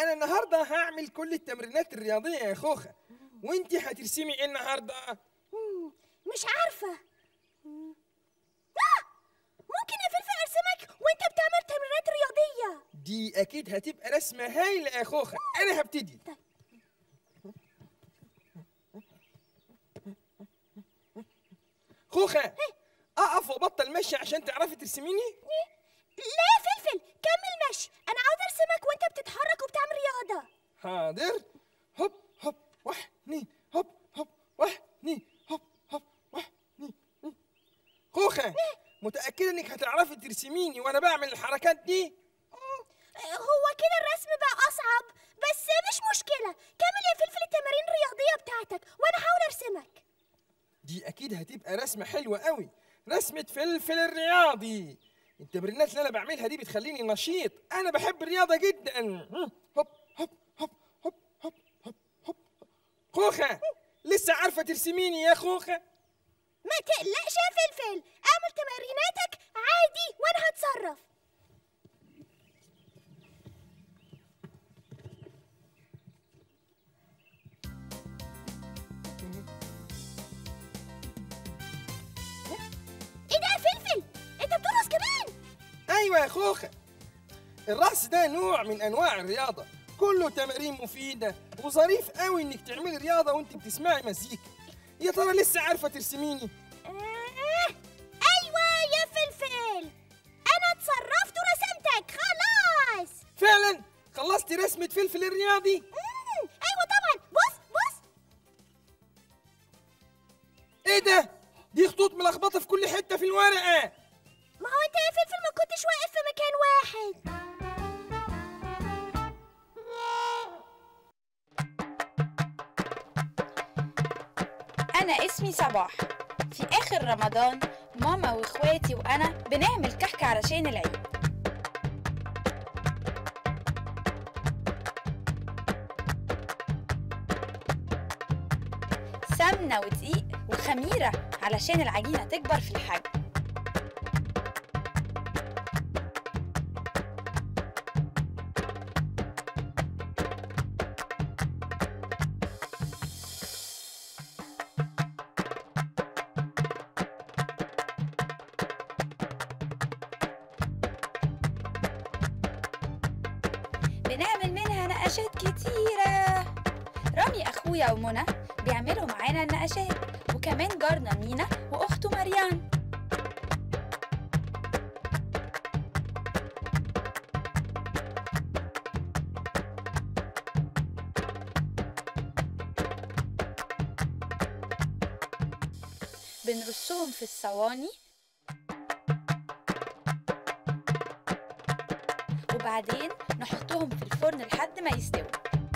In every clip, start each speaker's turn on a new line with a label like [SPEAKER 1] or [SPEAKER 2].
[SPEAKER 1] انا النهارده هعمل كل التمرينات الرياضيه يا خوخه وانت هترسمي ايه النهارده
[SPEAKER 2] مم، مش عارفة مم. آه! ممكن يا فلفل أرسمك وأنت بتعمل تمرينات رياضية
[SPEAKER 1] دي اكيد هتبقى رسمه هايله يا خوخه انا هبتدي خوخه اقف وبطل مشي عشان تعرفي ترسميني
[SPEAKER 2] لا يا فلفل كمل مشي أنا عاوز أرسمك وأنت بتتحرك وبتعمل رياضة
[SPEAKER 1] حاضر هوب هوب واحد اتنين هوب هوب واحد اتنين هوب هوب واحد اتنين اتنين. خوخه متاكده انك هتعرفي ترسميني وانا بعمل الحركات دي
[SPEAKER 2] هو كده الرسم بقى أصعب بس مش مشكلة كمل يا فلفل التمارين الرياضية بتاعتك وأنا هحاول أرسمك
[SPEAKER 1] دي اكيد هتبقى رسمه حلوه قوي رسمه فلفل الرياضي التمرينات اللي انا بعملها دي بتخليني نشيط انا بحب الرياضه جدا هوب هوب هوب هوب هوب هوب هوب خوخه لسه عارفه ترسميني يا خوخه
[SPEAKER 2] ما تقلقش يا فلفل اعمل تماريناتك عادي وأنا هتصرف ايه ده يا فلفل انت بترقص كمان
[SPEAKER 1] ايوه يا خوخه الرقص ده نوع من انواع الرياضه كله تمارين مفيده وظريف قوي انك تعملي رياضه وانت بتسمعي مزيكا يا ترى لسه عارفه ترسميني
[SPEAKER 2] آه، ايوه يا فلفل انا اتصرفت ورسمتك خلاص
[SPEAKER 1] فعلا خلصتي رسمه فلفل الرياضي
[SPEAKER 2] مم، ايوه طبعا بص بص
[SPEAKER 1] ايه ده دي خطوط ملخبطه في كل حته في الورقه
[SPEAKER 2] ما هو انت يا فلفل ما كنتش واقف في مكان واحد
[SPEAKER 3] أنا اسمي صباح في آخر رمضان ماما وإخواتي وأنا بنعمل كحك علشان العيد سمنة ودقيق وخميرة علشان العجينة تكبر في الحجم بنعمل منها نقاشات كتيرة رامي أخويا ومنى بيعملوا معانا النقاشات وكمان جارنا مينا وأخته مريان بنرصهم في الصواني وبعدين نحطهم في الفرن لحد ما يستووا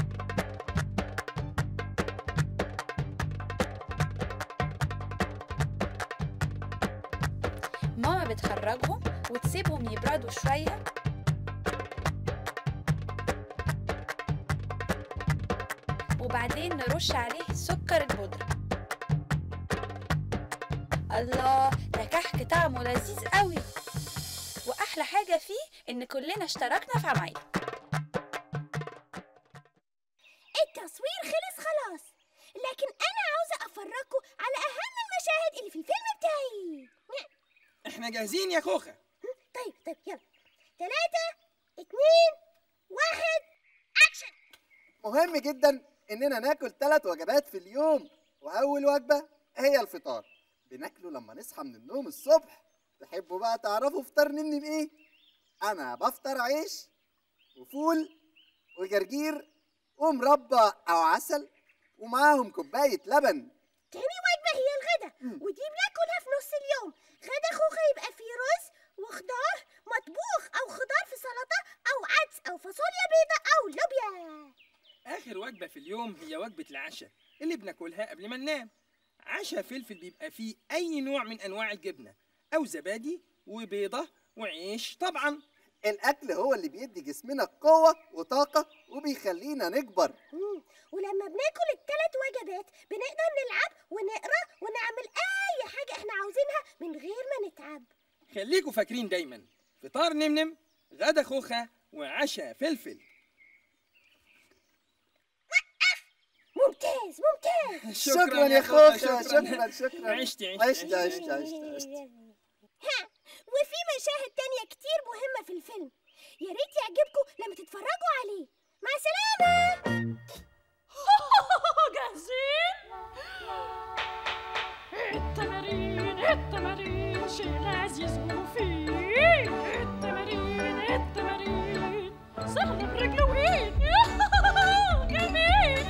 [SPEAKER 3] ماما بتخرجهم وتسيبهم يبردوا شوية وبعدين نرش عليه سكر البودرة الله ده كحك طعمه لذيذ قوي واحلى حاجه فيه ان كلنا اشتركنا في عمايله
[SPEAKER 2] التصوير خلص خلاص لكن انا عاوزه افرجكم على اهم المشاهد اللي في الفيلم بتاعي
[SPEAKER 1] احنا جاهزين يا خوخه
[SPEAKER 2] طيب طيب يلا ثلاثة اتنين واحد اكشن
[SPEAKER 4] مهم جدا اننا ناكل ثلاث وجبات في اليوم واول وجبه هي الفطار بناكله لما نصحى من النوم الصبح تحبوا بقى تعرفوا فطار نمني بايه انا بفطر عيش وفول وجرجير ومربى او عسل ومعاهم كوبايه لبن
[SPEAKER 2] تاني وجبة هي الغدا ودي بناكلها في نص اليوم غدا خوخة يبقى فيه رز وخضار مطبوخ او خضار في سلطة او عدس او فاصوليا بيضاء او لوبيا
[SPEAKER 1] اخر وجبه في اليوم هي وجبه العشاء اللي بناكلها قبل ما ننام عشاء فلفل بيبقى فيه اي نوع من انواع الجبنه او زبادي وبيضه وعيش طبعا
[SPEAKER 4] الاكل هو اللي بيدي جسمنا قوه وطاقه وبيخلينا نكبر
[SPEAKER 2] مم. ولما بناكل الثلاث وجبات بنقدر نلعب ونقرا ونعمل اي حاجة احنا عاوزينها من غير ما نتعب
[SPEAKER 1] خليكوا فاكرين دايما فطار نمنم غدا خوخه وعشاء فلفل
[SPEAKER 2] ممتاز ممتاز
[SPEAKER 4] شكرا يا خوخة شكرا شكرا
[SPEAKER 1] عشتي
[SPEAKER 4] عشت عشت عشت عشت
[SPEAKER 2] ها وفي مشاهد تانية كتير مهمة في الفيلم يا ريت يعجبكم لما تتفرجوا عليه مع السلامة
[SPEAKER 5] جاهزين؟ التمارين التمارين شيء لذيذ ومفيد التمارين التمارين سهلة برجل وإيد جميل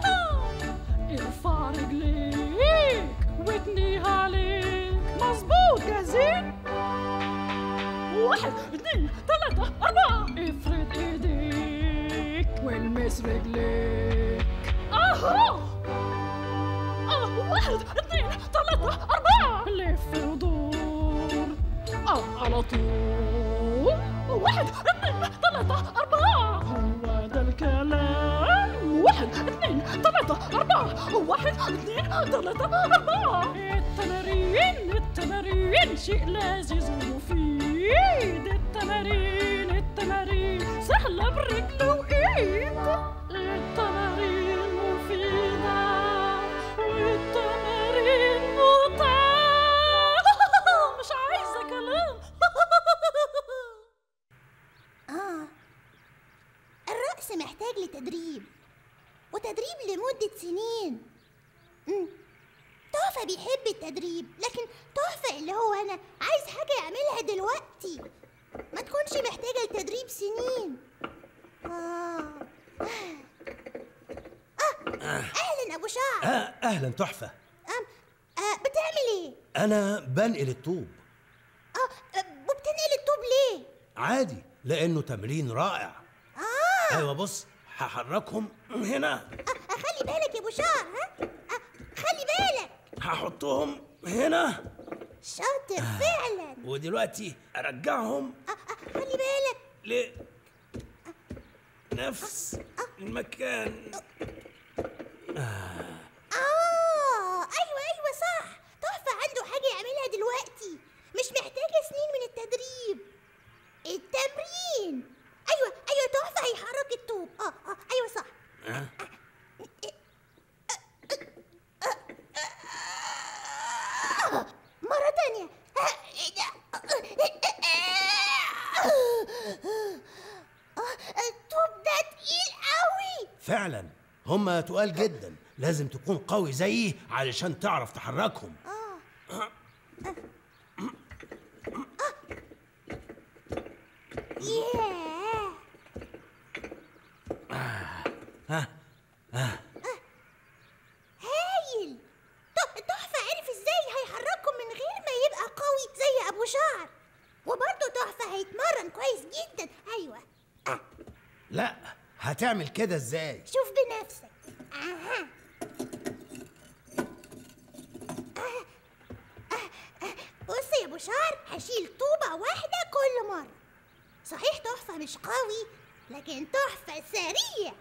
[SPEAKER 5] ارفع رجليك واتنيها عليك مظبوط جاهزين؟ واحد اتنين تلاتة أربعة افرد ايديك والمس رجليك أهو أه واحد اتنين تلاتة أربعة لف ودور أه على طول واحد اتنين تلاتة أربعة هو ده الكلام واحد اتنين تلاتة أربعة واحد اتنين تلاتة أربعة التمارين التمارين شيء لذيذ ومفيد التمارين التمارين سهلة برجل وإيد التمارين مفيدة والتمارين متعة مش عايزة كلام
[SPEAKER 2] آه الرقص محتاج لتدريب وتدريب لمدة سنين مم. تحفة بيحب التدريب لكن تحفة اللي هو أنا عايز حاجة يعملها دلوقتي ما تكونش محتاجة لتدريب سنين آه آه أهلا أبو شعر
[SPEAKER 6] آه أهلا تحفة
[SPEAKER 2] أم آه بتعمل إيه؟
[SPEAKER 6] أنا بنقل الطوب
[SPEAKER 2] آه آه، وبتنقل الطوب ليه؟
[SPEAKER 6] عادي لأنه تمرين رائع
[SPEAKER 2] آه
[SPEAKER 6] أيوة بص هحركهم هنا
[SPEAKER 2] آه، خلي بالك يا أبو شعر ها؟ آه خلي بالك
[SPEAKER 6] هحطهم هنا
[SPEAKER 2] شاطر فعلا
[SPEAKER 6] ودلوقتي أرجعهم
[SPEAKER 2] آه، آه، خلي بالك
[SPEAKER 6] ل نفس المكان
[SPEAKER 2] آه أيوة أيوة صح تحفة عنده حاجة يعملها دلوقتي مش محتاجة سنين من التدريب التمرين أيوة أيوة تحفة هيحرك الطوب آه آه أيوة صح
[SPEAKER 6] آه.
[SPEAKER 2] مرة تانية الطوب ده تقيل قوي
[SPEAKER 6] فعلا هما تقال جدا لازم تكون قوي زيي علشان تعرف تحركهم
[SPEAKER 2] ياه
[SPEAKER 6] ها
[SPEAKER 2] هايل ت- تحفة عرف ازاي هيحركهم من غير ما يبقى قوي زي ابو شعر وبرضه تحفة هيتمرن كويس جدا ايوه آه.
[SPEAKER 6] لا هتعمل كده ازاي
[SPEAKER 2] شوف بنفسك اها آه. آه. آه. بص يا ابو شعر هشيل طوبة واحدة كل مرة صحيح تحفة مش قوي لكن تحفة سريع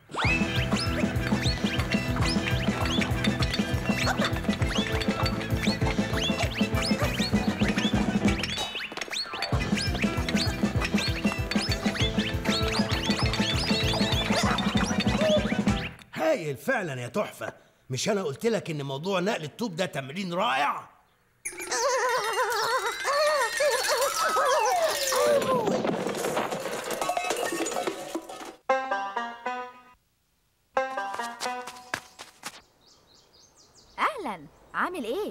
[SPEAKER 6] هايل فعلا يا تحفة مش أنا قلت لك إن موضوع نقل الطوب ده تمرين رائع
[SPEAKER 3] اهلا عامل ايه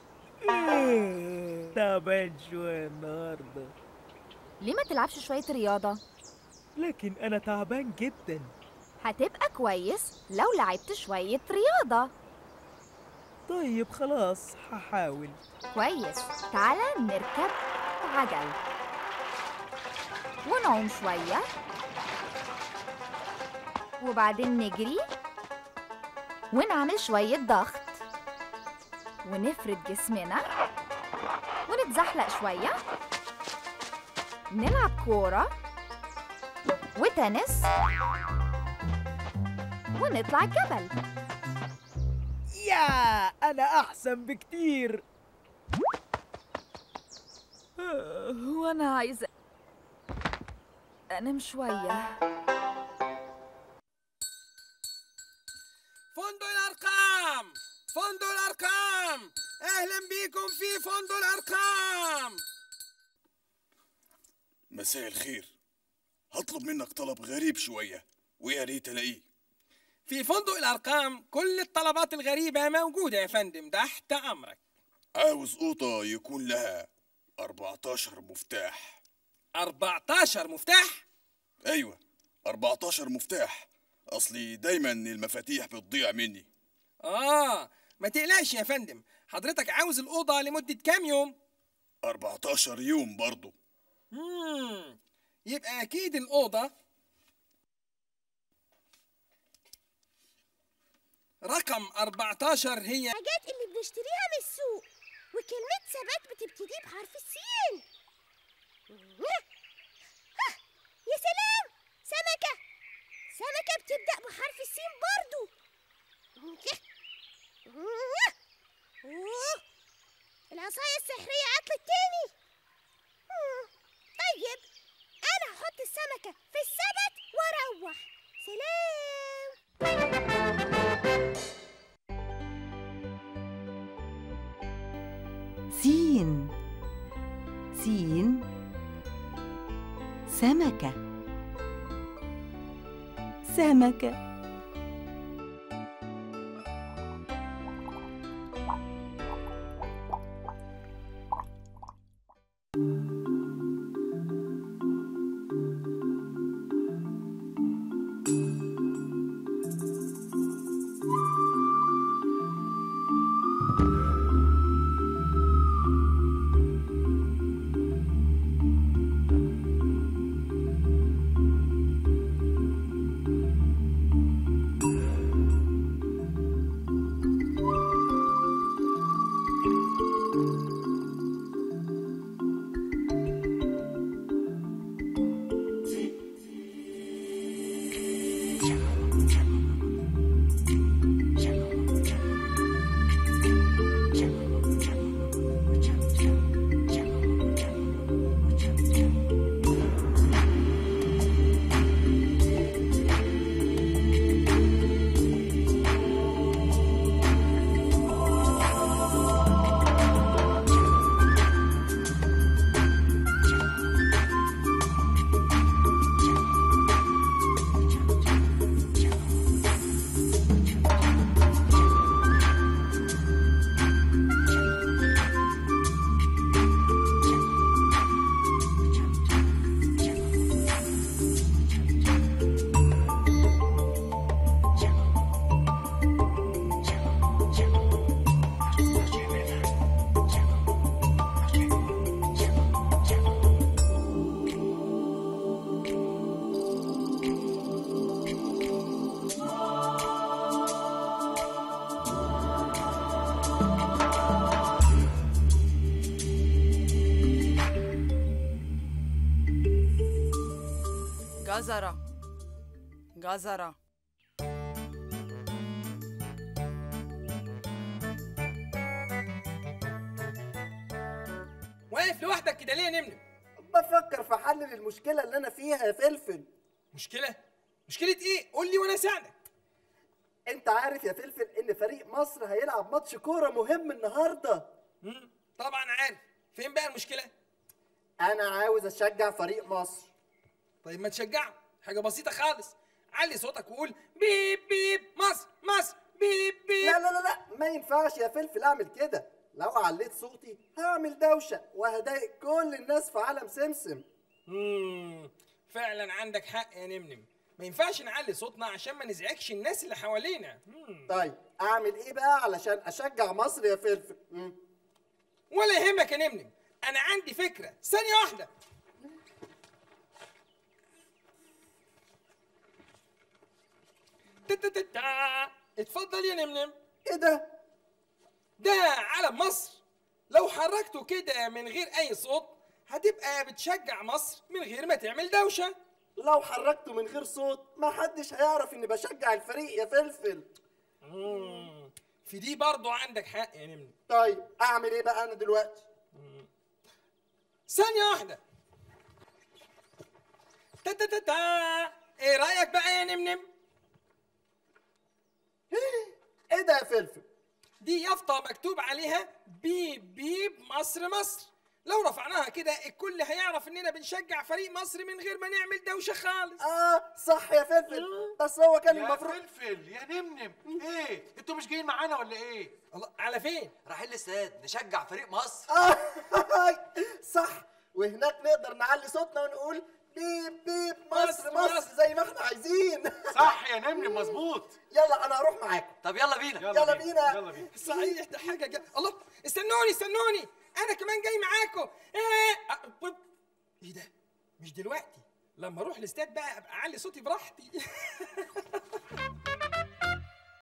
[SPEAKER 7] تعبان شوية النهاردة
[SPEAKER 3] ليه ما تلعبش شويه رياضه
[SPEAKER 7] لكن أنا تعبان جدا
[SPEAKER 3] هتبقى كويس لو لعبت شويه رياضه
[SPEAKER 7] طيب خلاص هحاول
[SPEAKER 3] كويس تعالى نركب عجل ونعوم شويه وبعدين نجري ونعمل شويه ضغط ونفرد جسمنا ونتزحلق شويه نلعب كوره وتنس ونطلع الجبل
[SPEAKER 7] يا أنا أحسن بكتير
[SPEAKER 3] وانا عايزه انام شويه
[SPEAKER 1] فندق الأرقام فندق الأرقام أهلا بيكم في فندق الأرقام
[SPEAKER 8] مساء الخير هطلب منك طلب غريب شوية ويا ريت الاقيه
[SPEAKER 1] في فندق الأرقام كل الطلبات الغريبة موجودة يا فندم تحت أمرك
[SPEAKER 8] عاوز أوضة يكون لها 14 مفتاح
[SPEAKER 1] 14 مفتاح
[SPEAKER 8] أيوة 14 مفتاح أصلي دايما المفاتيح بتضيع مني
[SPEAKER 1] آه ما تقلقش يا فندم حضرتك عاوز الأوضة لمدة كام يوم
[SPEAKER 8] 14 يوم برضه
[SPEAKER 1] مم. يبقى أكيد الأوضة رقم 14 هي
[SPEAKER 2] الحاجات اللي بنشتريها من السوق وكلمة ثبات بتبتدي بحرف السين ها، يا سلام سمكة سمكة بتبدأ بحرف السين برضو أوه، العصاية السحرية عطلت تاني مم، طيب أنا هحط السمكة في السبت وأروح سلام
[SPEAKER 9] سين سين سمكة سمكة
[SPEAKER 10] جزرة جزرة
[SPEAKER 1] واقف لوحدك كده ليه يا نمنم
[SPEAKER 4] بفكر في حل للمشكلة اللي أنا فيها يا فلفل
[SPEAKER 1] مشكلة مشكلة إيه قول لي وأنا أساعدك
[SPEAKER 4] أنت عارف يا فلفل إن فريق مصر هيلعب ماتش كورة مهم النهاردة
[SPEAKER 1] مم. طبعا عارف فين بقى المشكلة
[SPEAKER 4] أنا عاوز أشجع فريق مصر
[SPEAKER 1] طيب ما تشجعه حاجة بسيطة خالص علي صوتك وقول بيب بيب مصر مصر بيب بيب
[SPEAKER 4] لا لا لا لا ما ينفعش يا فلفل أعمل كده لو عليت صوتي هعمل دوشة وهضايق كل الناس في عالم سمسم
[SPEAKER 1] مم. فعلا عندك حق يا نمنم ما ينفعش نعلي صوتنا عشان ما نزعجش الناس اللي حوالينا مم.
[SPEAKER 4] طيب أعمل إيه بقى علشان أشجع مصر يا فلفل مم.
[SPEAKER 1] ولا يهمك يا نمنم انا عندي فكرة ثانية واحدة تا-تا-تا-تا. اتفضل يا نمنم
[SPEAKER 4] إيه ده؟
[SPEAKER 1] ده علم مصر لو حركته كده من غير اي صوت هتبقى بتشجع مصر من غير ما تعمل دوشة
[SPEAKER 4] لو حركته من غير صوت ما حدش هيعرف إني بشجع الفريق يا فلفل
[SPEAKER 1] مم. في دي برضو عندك حق يا نمنم
[SPEAKER 4] طيب أعمل إيه بقى أنا دلوقتي؟
[SPEAKER 1] ثانية واحدة تا تا تا تا ايه رأيك بقى يا نمنم؟
[SPEAKER 4] ايه ده يا فلفل
[SPEAKER 1] دي يافطة مكتوب عليها بيب بيب مصر مصر لو رفعناها كده الكل هيعرف اننا بنشجع فريق مصر من غير ما نعمل دوشة خالص
[SPEAKER 4] اه صح يا فلفل بس هو كان
[SPEAKER 11] يا
[SPEAKER 4] المفروض
[SPEAKER 11] فلفل يا نمنم ايه انتوا مش جايين معانا ولا ايه
[SPEAKER 1] الله على فين
[SPEAKER 12] رايحين الاستاد نشجع فريق مصر
[SPEAKER 4] آه صح وهناك نقدر نعلي صوتنا ونقول بيب بيب مصر
[SPEAKER 1] مصر،
[SPEAKER 4] مصر
[SPEAKER 1] مصر.
[SPEAKER 4] زي ما احنا عايزين
[SPEAKER 11] صح يا نمنم مظبوط
[SPEAKER 4] يلا انا هروح معاكم
[SPEAKER 12] طب يلا بينا
[SPEAKER 4] يلا بينا
[SPEAKER 11] يلا بينا
[SPEAKER 1] صحيح ده حاجة جا... الله استنوني استنوني انا كمان جاي معاكم ايه أ- ب- ايه ده مش دلوقتي لما اروح الاستاد بقى ابقى اعلي صوتي براحتي